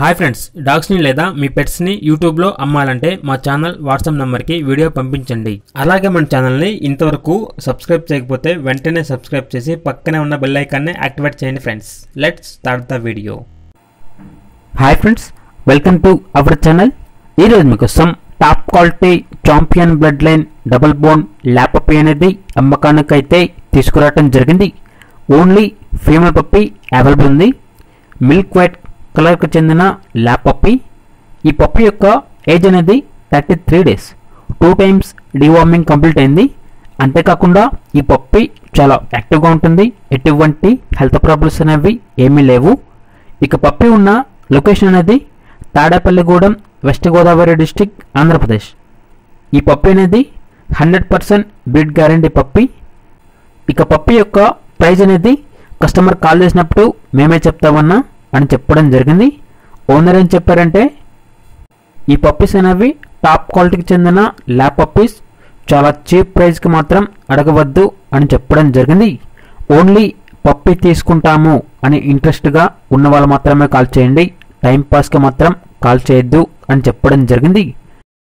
hi friends డాగ్స్ని లేదా మీ పెట్స్ని యూట్యూబ్లో అమ్మాలంటే మా ఛానల్ వాట్సాప్ నెంబర్కి వీడియో పంపించండి అలాగే మన ఛానల్ని ఇంతవరకు సబ్స్క్రైబ్ చేయకపోతే వెంటనే సబ్స్క్రైబ్ చేసి పక్కనే ఉన్న బెల్ ఐకాన్ని యాక్టివేట్ చేయండి friends let's start the video hi friends welcome to our channel ఈరోజు మీకోసం top quality champion blood line double bone lap puppy అనేది అమ్మకానికి అయితే తీసుకురావడం జరిగింది ఓన్లీ ఫీమేల్ పప్పి అవైలబుల్ ఉంది మిల్క్ వైట్ కలర్కి చెందిన ల్యాప్ పప్పి ఈ పప్పి యొక్క ఏజ్ అనేది thirty three days two times deworming complete అయింది అంతేకాకుండా ఈ పప్పి చాలా యాక్టివ్గా ఉంటుంది ఎటువంటి హెల్త్ ప్రాబ్లమ్స్ అనేవి ఏమీ లేవు ఇక పప్పి ఉన్న లొకేషన్ అనేది తాడేపల్లిగూడెం వెస్ట్ గోదావరి డిస్టిక్ ఆంధ్రప్రదేశ్ ఈ పప్పి అనేది హండ్రెడ్ పర్సెంట్ బీట్ గ్యారంటీ పప్పి ఇక పప్పి యొక్క ప్రైజ్ అనేది కస్టమర్ కాల్ చేసినప్పుడు మేమే చెప్తామన్నా అని చెప్పడం జరిగింది ఓనర్ ఏం చెప్పారంటే ఈ పప్పీస్ అనేవి టాప్ క్వాలిటీకి చెందిన ల్యాప్ పప్పీస్ చాలా చీప్ ప్రైస్కి మాత్రం అడగవద్దు అని చెప్పడం జరిగింది ఓన్లీ పప్పీ తీసుకుంటాము అని ఇంట్రెస్ట్గా ఉన్న వాళ్ళు మాత్రమే కాల్ చేయండి టైం పాస్కి మాత్రం కాల్ చేయొద్దు అని చెప్పడం జరిగింది